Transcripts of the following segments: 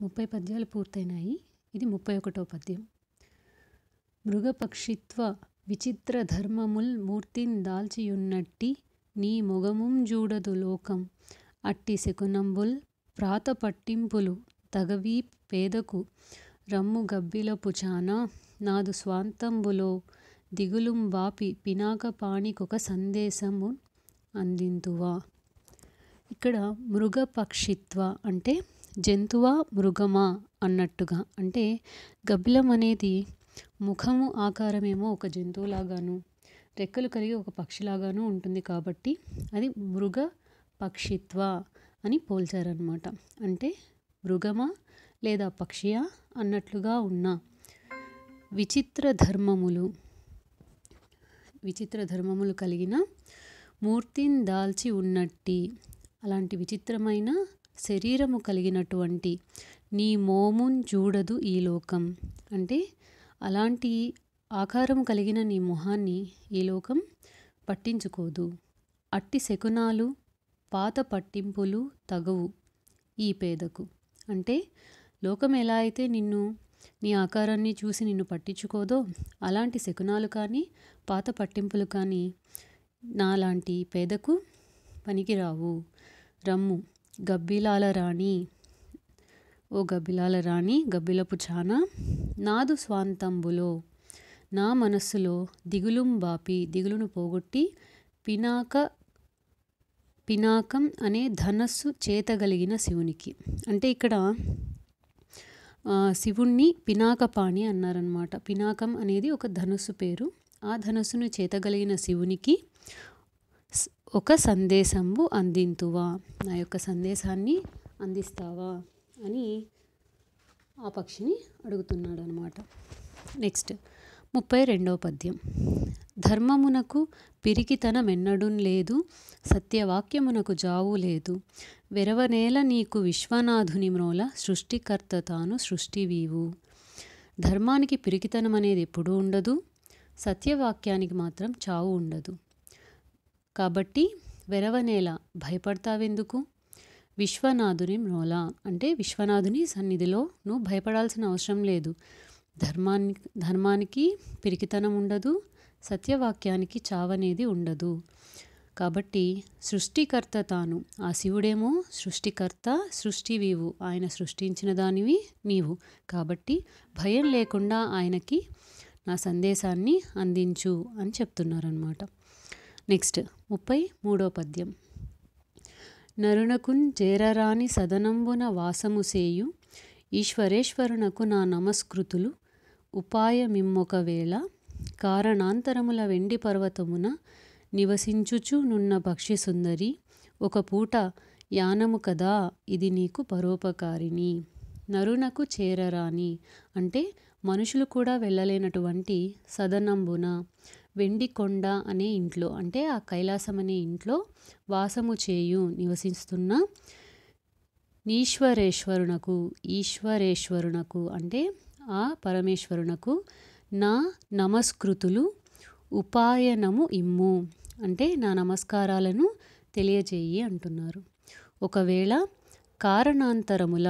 ముప్పై పద్యాలు పూర్తయినాయి ఇది ముప్పై ఒకటో పద్యం మృగపక్షిత్వ విచిత్ర ధర్మముల్ మూర్తిన్ దాల్చియున్నట్టి నీ మొగముం జూడదు లోకం అట్టి శకునంబుల్ ప్రాత పట్టింపులు తగవీ పేదకు రమ్ము గబ్బిలపు చాన నాదు స్వాంతంబులో దిగులుం బాపి పినాక పాణికొక సందేశము అందింతువా ఇక్కడ మృగపక్షిత్వ అంటే జంతువా మృగమా అన్నట్టుగా అంటే గబ్బిలం అనేది ముఖము ఆకారమేమో ఒక జంతువులాగాను రెక్కలు కలిగి ఒక పక్షిలాగాను ఉంటుంది కాబట్టి అది మృగ పక్షిత్వ అని పోల్చారనమాట అంటే మృగమా లేదా పక్షియా అన్నట్లుగా ఉన్న విచిత్ర ధర్మములు విచిత్ర ధర్మములు కలిగిన మూర్తిని దాల్చి ఉన్నట్టి అలాంటి విచిత్రమైన శరీరము కలిగినటువంటి నీ మోమున్ చూడదు ఈ లోకం అంటే అలాంటి ఆకారం కలిగిన నీ మొహాన్ని ఈ లోకం పట్టించుకోదు అట్టి శకునాలు పాత పట్టింపులు తగవు ఈ పేదకు అంటే లోకం ఎలా అయితే నిన్ను నీ ఆకారాన్ని చూసి నిన్ను పట్టించుకోదో అలాంటి శకునాలు కానీ పాత పట్టింపులు కానీ నాలాంటి పేదకు పనికిరావు రమ్ము గబ్బిలాల రాణి ఓ గబ్బిలాల రాణి గబ్బిలపు చాన నాదు స్వాంతంబులో నా మనస్సులో దిగులుం బాపి దిగులును పోగొట్టి పినాక పినాకం అనే ధనస్సు చేతగలిగిన శివునికి అంటే ఇక్కడ శివుణ్ణి పినాకపాణి అన్నారనమాట పినాకం అనేది ఒక ధనుస్సు పేరు ఆ ధనుస్సును చేతగలిగిన శివునికి ఒక సందేశంబు అందింతువా నా యొక్క సందేశాన్ని అందిస్తావా అని ఆ పక్షిని అడుగుతున్నాడు అనమాట నెక్స్ట్ ముప్పై రెండవ పద్యం ధర్మమునకు పిరికితనమెన్నడున్ లేదు సత్యవాక్యమునకు జావు లేదు వెరవనేల నీకు విశ్వనాథుని మ్రోల సృష్టికర్త తాను సృష్టివీవు ధర్మానికి పిరికితనం అనేది ఎప్పుడూ ఉండదు సత్యవాక్యానికి మాత్రం చావు ఉండదు కాబట్టి వెరవనేల భయపడతావెందుకు విశ్వనాథుని మ్రోల అంటే విశ్వనాథుని సన్నిధిలో నువ్వు భయపడాల్సిన అవసరం లేదు ధర్మానికి ధర్మానికి పిరికితనం ఉండదు సత్యవాక్యానికి చావనేది ఉండదు కాబట్టి సృష్టికర్త తాను ఆ శివుడేమో సృష్టికర్త సృష్టివీవు ఆయన సృష్టించిన దానివి నీవు కాబట్టి భయం లేకుండా ఆయనకి నా సందేశాన్ని అందించు అని చెప్తున్నారనమాట నెక్స్ట్ ముప్పై మూడో పద్యం నరునకున్ చేరరాని సదనంబున వాసము సేయు ఈశ్వరేశ్వరునకు నా నమస్కృతులు ఉపాయమిమ్మొకవేళ కారణాంతరముల వెండి పర్వతమున నివసించుచు నున్న పక్షి సుందరి ఒక పూట యానము కదా ఇది నీకు పరోపకారిని నరునకు చేరరాని అంటే మనుషులు కూడా వెళ్ళలేనటువంటి సదనంబున వెండి కొండ అనే ఇంట్లో అంటే ఆ కైలాసం అనే ఇంట్లో వాసము చేయు నివసిస్తున్న ఈశ్వరేశ్వరునకు ఈశ్వరేశ్వరునకు అంటే ఆ పరమేశ్వరునకు నా నమస్కృతులు ఉపాయనము ఇమ్ము అంటే నా నమస్కారాలను తెలియజేయి అంటున్నారు ఒకవేళ కారణాంతరముల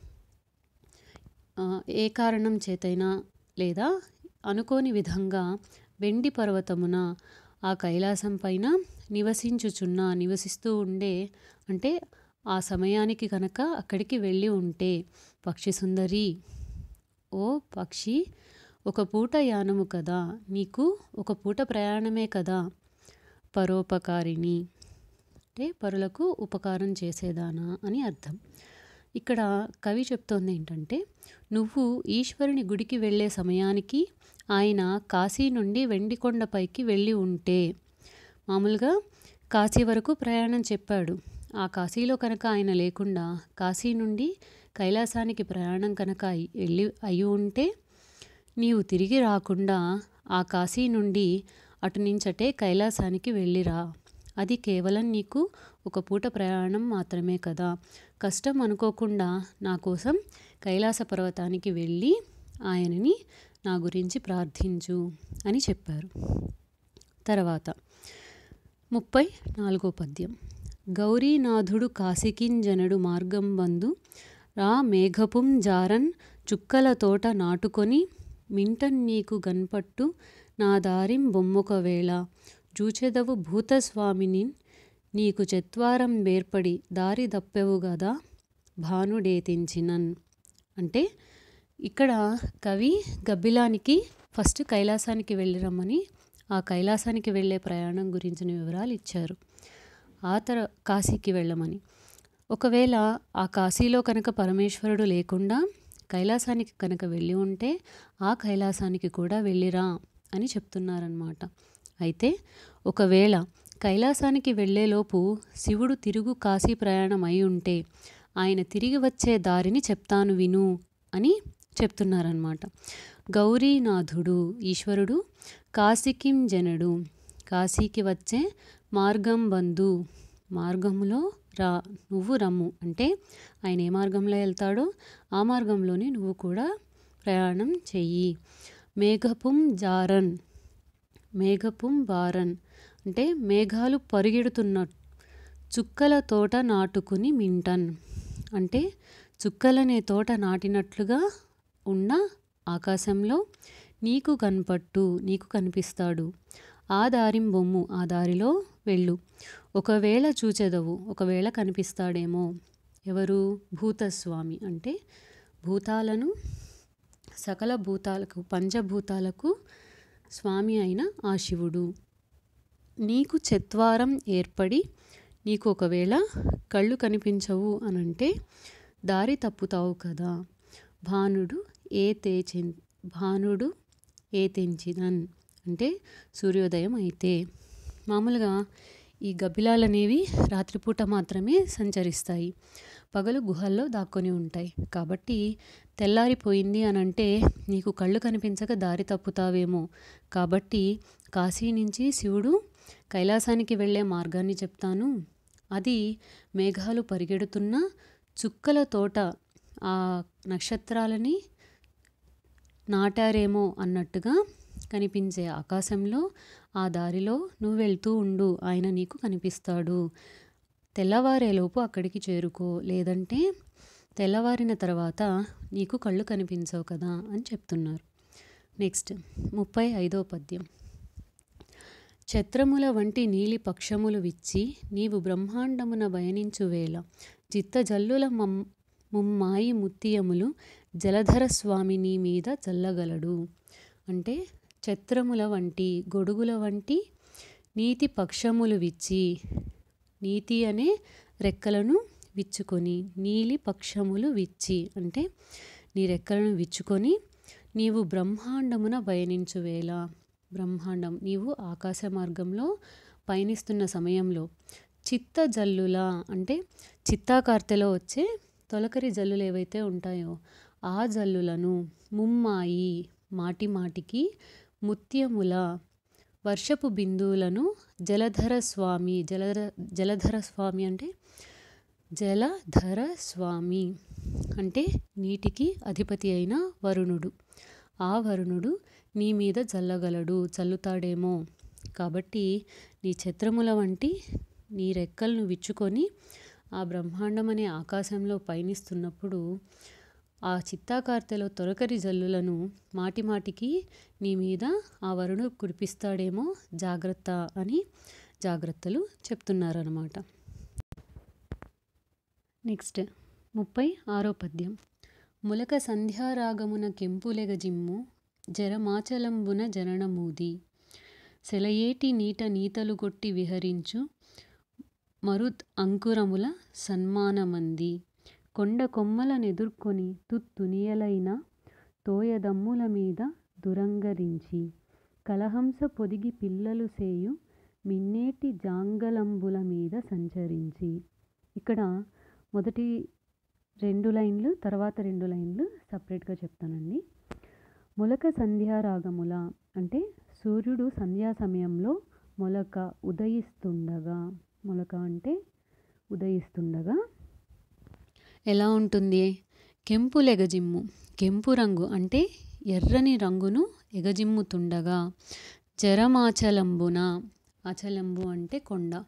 ఏ కారణం చేతైనా లేదా అనుకోని విధంగా వెండి పర్వతమున ఆ కైలాసం పైన నివసించుచున్న నివసిస్తూ ఉండే అంటే ఆ సమయానికి కనుక అక్కడికి వెళ్ళి ఉంటే పక్షి సుందరి ఓ పక్షి ఒక పూట యానము కదా నీకు ఒక పూట ప్రయాణమే కదా పరోపకారిణి అంటే పరులకు ఉపకారం చేసేదానా అని అర్థం ఇక్కడ కవి చెప్తోంది ఏంటంటే నువ్వు ఈశ్వరుని గుడికి వెళ్ళే సమయానికి ఆయన కాశీ నుండి వెండికొండపైకి వెళ్ళి ఉంటే మామూలుగా కాశీ వరకు ప్రయాణం చెప్పాడు ఆ కాశీలో కనుక ఆయన లేకుండా కాశీ నుండి కైలాసానికి ప్రయాణం కనుక వెళ్ళి అయి ఉంటే నీవు తిరిగి రాకుండా ఆ కాశీ నుండి అటు నుంచటే కైలాసానికి వెళ్ళిరా అది కేవలం నీకు ఒక పూట ప్రయాణం మాత్రమే కదా కష్టం అనుకోకుండా నా కోసం కైలాస పర్వతానికి వెళ్ళి ఆయనని నా గురించి ప్రార్థించు అని చెప్పారు తర్వాత ముప్పై నాలుగో పద్యం గౌరీనాథుడు కాశికింజనడు మార్గం బందు రా మేఘపుం జారన్ చుక్కల తోట నాటుకొని మింటన్ నీకు గన్పట్టు నా దారిం బొమ్మొకవేళ జూచెదవు భూతస్వామిని నీకు చెత్వారం వేర్పడి దారి దప్పెవు గదా భానుడేతించినన్ అంటే ఇక్కడ కవి గబ్బిలానికి ఫస్ట్ కైలాసానికి వెళ్ళిరమ్మని ఆ కైలాసానికి వెళ్ళే ప్రయాణం గురించిన వివరాలు ఇచ్చారు ఆ తర కాశీకి వెళ్ళమని ఒకవేళ ఆ కాశీలో కనుక పరమేశ్వరుడు లేకుండా కైలాసానికి కనుక వెళ్ళి ఉంటే ఆ కైలాసానికి కూడా వెళ్ళిరా అని చెప్తున్నారనమాట అయితే ఒకవేళ కైలాసానికి వెళ్ళేలోపు శివుడు తిరుగు కాశీ ప్రయాణం అయి ఉంటే ఆయన తిరిగి వచ్చే దారిని చెప్తాను విను అని చెప్తున్నారనమాట గౌరీనాథుడు ఈశ్వరుడు కాశీకిం జనడు కాశీకి వచ్చే మార్గం బంధు మార్గంలో రా నువ్వు రమ్ము అంటే ఆయన ఏ మార్గంలో వెళ్తాడో ఆ మార్గంలోనే నువ్వు కూడా ప్రయాణం చెయ్యి మేఘపుం జారన్ మేఘపుం బారన్ అంటే మేఘాలు పరిగెడుతున్న చుక్కల తోట నాటుకుని మింటన్ అంటే చుక్కలనే తోట నాటినట్లుగా ఉన్న ఆకాశంలో నీకు కనపట్టు నీకు కనిపిస్తాడు ఆ దారిం బొమ్ము ఆ దారిలో వెళ్ళు ఒకవేళ చూచెదవు ఒకవేళ కనిపిస్తాడేమో ఎవరు భూతస్వామి అంటే భూతాలను సకల భూతాలకు పంచభూతాలకు స్వామి అయిన ఆ శివుడు నీకు చత్వారం ఏర్పడి నీకు ఒకవేళ కళ్ళు కనిపించవు అనంటే దారి తప్పుతావు కదా భానుడు ఏ తేచి భానుడు ఏ తెంచిదన్ అంటే సూర్యోదయం అయితే మామూలుగా ఈ గబ్బిలాలు అనేవి రాత్రిపూట మాత్రమే సంచరిస్తాయి పగలు గుహల్లో దాక్కొని ఉంటాయి కాబట్టి తెల్లారిపోయింది అని అంటే నీకు కళ్ళు కనిపించక దారి తప్పుతావేమో కాబట్టి కాశీ నుంచి శివుడు కైలాసానికి వెళ్ళే మార్గాన్ని చెప్తాను అది మేఘాలు పరిగెడుతున్న చుక్కల తోట ఆ నక్షత్రాలని నాటారేమో అన్నట్టుగా కనిపించే ఆకాశంలో ఆ దారిలో నువ్వు వెళ్తూ ఉండు ఆయన నీకు కనిపిస్తాడు తెల్లవారేలోపు అక్కడికి చేరుకో లేదంటే తెల్లవారిన తర్వాత నీకు కళ్ళు కనిపించవు కదా అని చెప్తున్నారు నెక్స్ట్ ముప్పై ఐదో పద్యం ఛత్రముల వంటి నీలి పక్షములు విచ్చి నీవు బ్రహ్మాండమున బయనించు వేళ చిత్త జల్లుల మమ్ ముమ్మాయి ముత్తియములు జలధర స్వామి నీ మీద చల్లగలడు అంటే ఛత్రముల వంటి గొడుగుల వంటి నీతి పక్షములు విచ్చి నీతి అనే రెక్కలను విచ్చుకొని నీలి పక్షములు విచ్చి అంటే నీ రెక్కలను విచ్చుకొని నీవు బ్రహ్మాండమున పయనించు వేళ బ్రహ్మాండం నీవు ఆకాశ మార్గంలో పయనిస్తున్న సమయంలో చిత్త జల్లుల అంటే చిత్తాకార్తెలో వచ్చే తొలకరి జల్లులు ఏవైతే ఉంటాయో ఆ జల్లులను ముమ్మాయి మాటి మాటికి ముత్యముల వర్షపు బిందువులను జలధర స్వామి జలధర జలధర స్వామి అంటే జలధర స్వామి అంటే నీటికి అధిపతి అయిన వరుణుడు ఆ వరుణుడు నీ మీద చల్లగలడు చల్లుతాడేమో కాబట్టి నీ ఛత్రముల వంటి నీ రెక్కలను విచ్చుకొని ఆ బ్రహ్మాండం అనే ఆకాశంలో పయనిస్తున్నప్పుడు ఆ చిత్తాకార్తెలో తొలకరి జల్లులను మాటి మాటికి నీ మీద ఆ వరుణు కురిపిస్తాడేమో జాగ్రత్త అని జాగ్రత్తలు చెప్తున్నారన్నమాట నెక్స్ట్ ముప్పై ఆరో పద్యం ములక సంధ్యారాగమున కెంపులెగజిమ్ము జరమాచలంబున జననమూది సెలయేటి నీట నీతలు కొట్టి విహరించు మరుత్ అంకురముల సన్మానమంది కొండ కొమ్మలనెదుర్కొని తుత్తునియలైన తోయదమ్ముల మీద దురంగరించి కలహంస పొదిగి పిల్లలు సేయు మిన్నేటి జాంగలంబుల మీద సంచరించి ఇక్కడ మొదటి రెండు లైన్లు తర్వాత రెండు లైన్లు సపరేట్గా చెప్తానండి మొలక సంధ్యారాగముల అంటే సూర్యుడు సంధ్యా సమయంలో మొలక ఉదయిస్తుండగా మొలక అంటే ఉదయిస్తుండగా ఎలా ఉంటుంది కెంపులు ఎగజిమ్ము కెంపు రంగు అంటే ఎర్రని రంగును ఎగజిమ్ముతుండగా జరమాచలంబున అచలంబు అంటే కొండ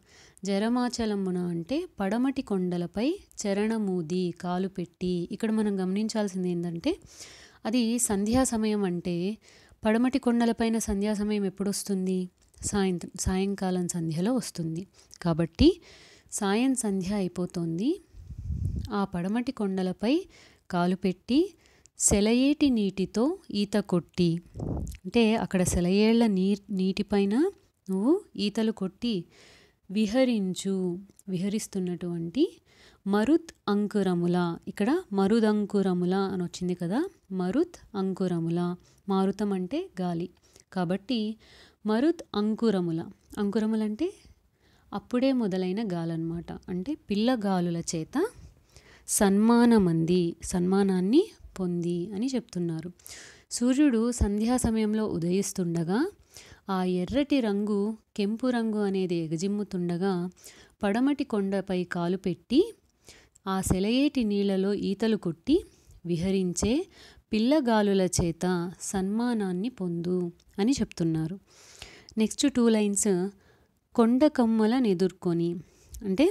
జరమాచలమున అంటే పడమటి కొండలపై చరణమూది కాలు పెట్టి ఇక్కడ మనం గమనించాల్సింది ఏంటంటే అది సంధ్యా సమయం అంటే పడమటి కొండలపైన సంధ్యా సమయం ఎప్పుడు వస్తుంది సాయంత్రం సాయంకాలం సంధ్యలో వస్తుంది కాబట్టి సాయం సంధ్య అయిపోతుంది ఆ పడమటి కొండలపై కాలు పెట్టి సెలయేటి నీటితో ఈత కొట్టి అంటే అక్కడ సెలయేళ్ల నీ నీటిపైన నువ్వు ఈతలు కొట్టి విహరించు విహరిస్తున్నటువంటి మరుత్ అంకురముల ఇక్కడ మరుదంకురముల అని వచ్చింది కదా మరుత్ అంకురముల మారుతం అంటే గాలి కాబట్టి మరుత్ అంకురముల అంకురములు అంటే అప్పుడే మొదలైన గాలన్నమాట అంటే పిల్లగాలుల చేత సన్మానమంది సన్మానాన్ని పొంది అని చెప్తున్నారు సూర్యుడు సంధ్యా సమయంలో ఉదయిస్తుండగా ఆ ఎర్రటి రంగు కెంపు రంగు అనేది ఎగజిమ్ముతుండగా పడమటి కొండపై కాలు పెట్టి ఆ సెలయేటి నీళ్లలో ఈతలు కొట్టి విహరించే పిల్లగాలుల చేత సన్మానాన్ని పొందు అని చెప్తున్నారు నెక్స్ట్ టూ లైన్స్ కొండ కమ్మలను ఎదుర్కొని అంటే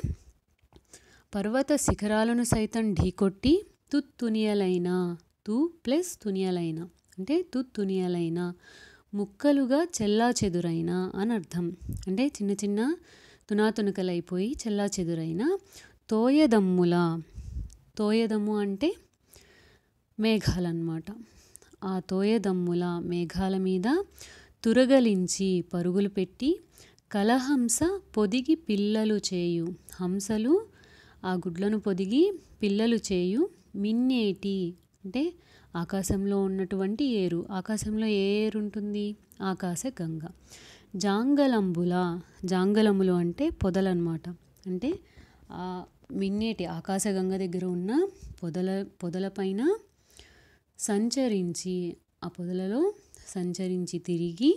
పర్వత శిఖరాలను సైతం ఢీకొట్టి తుత్తునియలైన తు ప్లస్ తునియలైన అంటే తుత్తునియలైన ముక్కలుగా చెల్లా చెదురైన అని అర్థం అంటే చిన్న చిన్న తునాతునకలైపోయి చెల్లా చెదురైన తోయదమ్ముల తోయదమ్ము అంటే మేఘాలన్నమాట ఆ తోయదమ్ముల మేఘాల మీద తురగలించి పరుగులు పెట్టి కలహంస పొదిగి పిల్లలు చేయు హంసలు ఆ గుడ్లను పొదిగి పిల్లలు చేయు మిన్నేటి అంటే ఆకాశంలో ఉన్నటువంటి ఏరు ఆకాశంలో ఏ ఏరు ఉంటుంది ఆకాశ గంగ జాంగలంబుల జాంగలములు అంటే పొదలన్నమాట అంటే ఆ మిన్నేటి ఆకాశగంగ దగ్గర ఉన్న పొదల పొదలపైన సంచరించి ఆ పొదలలో సంచరించి తిరిగి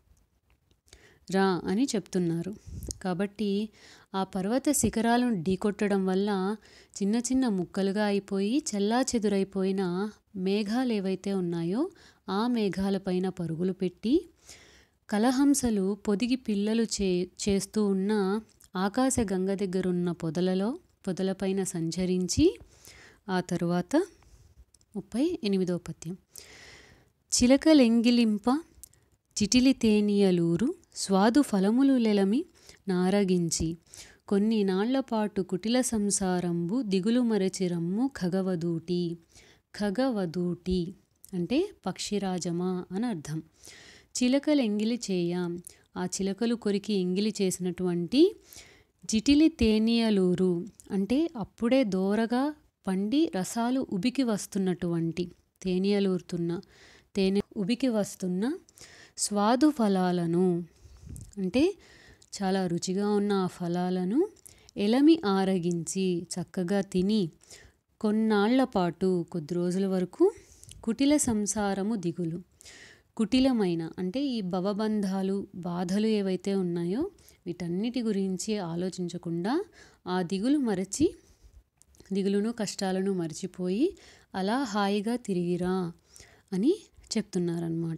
రా అని చెప్తున్నారు కాబట్టి ఆ పర్వత శిఖరాలను ఢీకొట్టడం వల్ల చిన్న చిన్న ముక్కలుగా అయిపోయి చెల్లా చెదురైపోయిన మేఘాలు ఏవైతే ఉన్నాయో ఆ మేఘాలపైన పరుగులు పెట్టి కలహంసలు పొదిగి పిల్లలు చే చేస్తూ ఉన్న ఆకాశ గంగ దగ్గరున్న పొదలలో పొదలపైన సంచరించి ఆ తరువాత ముప్పై ఎనిమిదో పద్యం చిలకలెంగిలింప చిటిలి తేనియలూరు స్వాదు ఫలములు లెలమి నారగించి కొన్ని నాళ్లపాటు కుటిల సంసారంబు దిగులు మరచిరమ్ము ఖగవదూటి ఖగవదూటి అంటే పక్షిరాజమా అని అర్థం చిలకలు ఎంగిలి చేయ ఆ చిలకలు కొరికి ఎంగిలి చేసినటువంటి జిటిలి తేనియలూరు అంటే అప్పుడే దోరగా పండి రసాలు ఉబికి వస్తున్నటువంటి తేనియలూరుతున్న తేనె ఉబికి వస్తున్న స్వాదు ఫలాలను అంటే చాలా రుచిగా ఉన్న ఆ ఫలాలను ఎలమి ఆరగించి చక్కగా తిని కొన్నాళ్ల పాటు కొద్ది రోజుల వరకు కుటిల సంసారము దిగులు కుటిలమైన అంటే ఈ భవబంధాలు బాధలు ఏవైతే ఉన్నాయో వీటన్నిటి గురించి ఆలోచించకుండా ఆ దిగులు మరచి దిగులును కష్టాలను మర్చిపోయి అలా హాయిగా తిరిగిరా అని చెప్తున్నారనమాట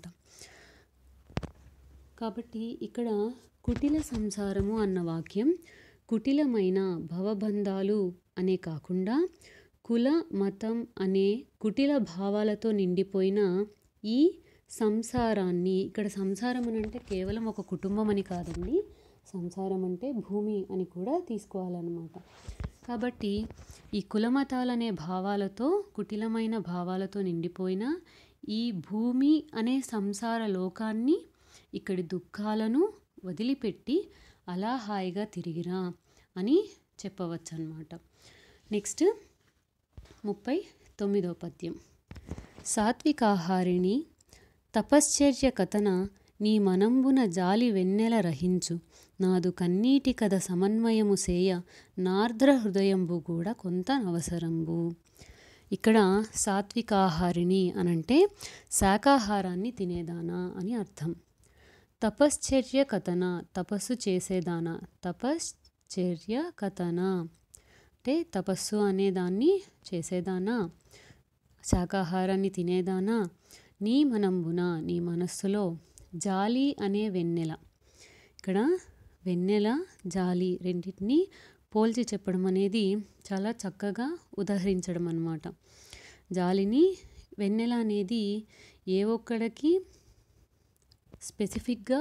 కాబట్టి ఇక్కడ కుటిల సంసారము అన్న వాక్యం కుటిలమైన భవబంధాలు అనే కాకుండా కుల మతం అనే కుటిల భావాలతో నిండిపోయిన ఈ సంసారాన్ని ఇక్కడ సంసారం అని అంటే కేవలం ఒక కుటుంబం అని కాదండి సంసారం అంటే భూమి అని కూడా తీసుకోవాలన్నమాట కాబట్టి ఈ కులమతాలనే భావాలతో కుటిలమైన భావాలతో నిండిపోయిన ఈ భూమి అనే సంసార లోకాన్ని ఇక్కడి దుఃఖాలను వదిలిపెట్టి అలా హాయిగా తిరిగిరా అని చెప్పవచ్చు అనమాట నెక్స్ట్ ముప్పై తొమ్మిదో పద్యం సాత్వికాహారిణి తపశ్చర్య కథన నీ మనంబున జాలి వెన్నెల రహించు నాదు కన్నీటి కథ సమన్వయము సేయ నార్ద్ర హృదయంబు కూడా కొంత అవసరంబు ఇక్కడ సాత్వికాహారిణి అనంటే శాకాహారాన్ని తినేదానా అని అర్థం తపశ్చర్య కథన తపస్సు చేసేదానా తపశ్చర్య కథన అంటే తపస్సు అనేదాన్ని చేసేదానా శాకాహారాన్ని తినేదానా నీ మనంబున నీ మనస్సులో జాలి అనే వెన్నెల ఇక్కడ వెన్నెల జాలి రెండింటిని పోల్చి చెప్పడం అనేది చాలా చక్కగా ఉదహరించడం అన్నమాట జాలిని వెన్నెల అనేది ఏ ఒక్కడికి స్పెసిఫిక్గా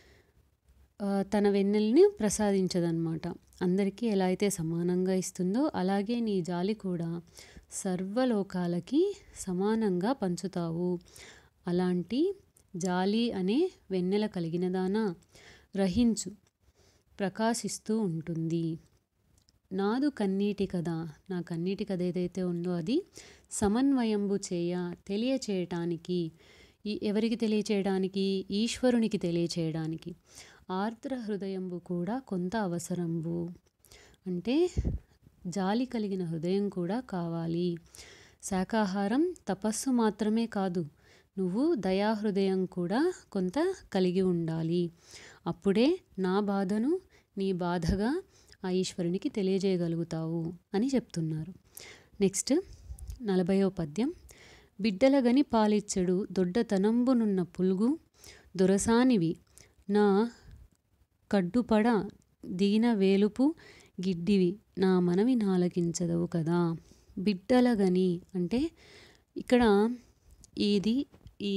ఆ, తన వెన్నెలని ప్రసాదించదన్నమాట అందరికీ ఎలా అయితే సమానంగా ఇస్తుందో అలాగే నీ జాలి కూడా సర్వలోకాలకి సమానంగా పంచుతావు అలాంటి జాలి అనే వెన్నెల కలిగినదానా గ్రహించు ప్రకాశిస్తూ ఉంటుంది నాదు కన్నీటి కథ నా కన్నీటి కథ ఏదైతే ఉందో అది సమన్వయంబు చేయ తెలియచేయటానికి ఈ ఎవరికి తెలియచేయడానికి ఈశ్వరునికి తెలియచేయడానికి ఆర్ద్ర హృదయంబు కూడా కొంత అవసరంబు అంటే జాలి కలిగిన హృదయం కూడా కావాలి శాకాహారం తపస్సు మాత్రమే కాదు నువ్వు దయాహృదయం కూడా కొంత కలిగి ఉండాలి అప్పుడే నా బాధను నీ బాధగా ఆ ఈశ్వరునికి తెలియజేయగలుగుతావు అని చెప్తున్నారు నెక్స్ట్ నలభయో పద్యం బిడ్డలగని పాలిచ్చడు దొడ్డతనంబునున్న పులుగు దొరసానివి నా కడ్డుపడ దీన వేలుపు గిడ్డివి నా మనవి నాలకించదవు కదా బిడ్డలగని అంటే ఇక్కడ ఇది ఈ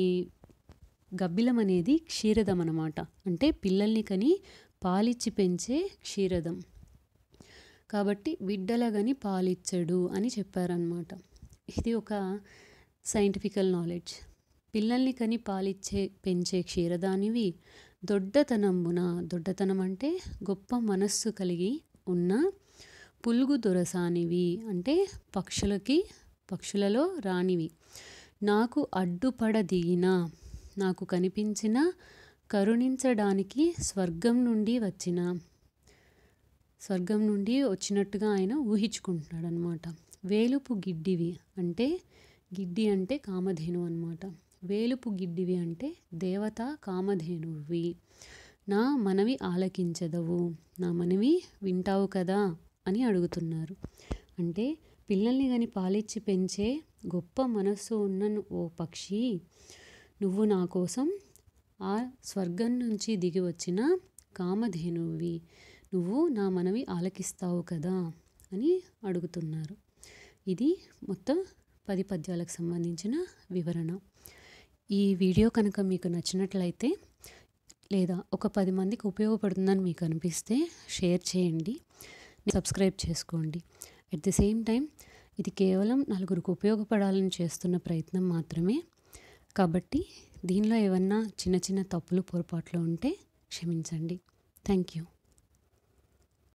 గబ్బిలం అనేది క్షీరదం అన్నమాట అంటే పిల్లల్ని కని పాలిచ్చి పెంచే క్షీరదం కాబట్టి బిడ్డలగని పాలిచ్చడు అని చెప్పారనమాట ఇది ఒక సైంటిఫికల్ నాలెడ్జ్ పిల్లల్ని కని పాలిచ్చే పెంచే క్షీరదానివి దొడ్డతనంబున దొడ్డతనం అంటే గొప్ప మనస్సు కలిగి ఉన్న పులుగు దొరసానివి అంటే పక్షులకి పక్షులలో రానివి నాకు అడ్డుపడ దిగిన నాకు కనిపించిన కరుణించడానికి స్వర్గం నుండి వచ్చిన స్వర్గం నుండి వచ్చినట్టుగా ఆయన ఊహించుకుంటున్నాడు అనమాట వేలుపు గిడ్డివి అంటే గిడ్డి అంటే కామధేను అనమాట వేలుపు గిడ్డివి అంటే దేవత కామధేనువి నా మనవి ఆలకించదవు నా మనవి వింటావు కదా అని అడుగుతున్నారు అంటే పిల్లల్ని కానీ పాలిచ్చి పెంచే గొప్ప మనస్సు ఉన్న ఓ పక్షి నువ్వు నా కోసం ఆ స్వర్గం నుంచి దిగి వచ్చిన కామధేనువి నువ్వు నా మనవి ఆలకిస్తావు కదా అని అడుగుతున్నారు ఇది మొత్తం పది పద్యాలకు సంబంధించిన వివరణ ఈ వీడియో కనుక మీకు నచ్చినట్లయితే లేదా ఒక పది మందికి ఉపయోగపడుతుందని మీకు అనిపిస్తే షేర్ చేయండి సబ్స్క్రైబ్ చేసుకోండి అట్ ది సేమ్ టైం ఇది కేవలం నలుగురికి ఉపయోగపడాలని చేస్తున్న ప్రయత్నం మాత్రమే కాబట్టి దీనిలో ఏమన్నా చిన్న చిన్న తప్పులు పొరపాట్లు ఉంటే క్షమించండి థ్యాంక్ యూ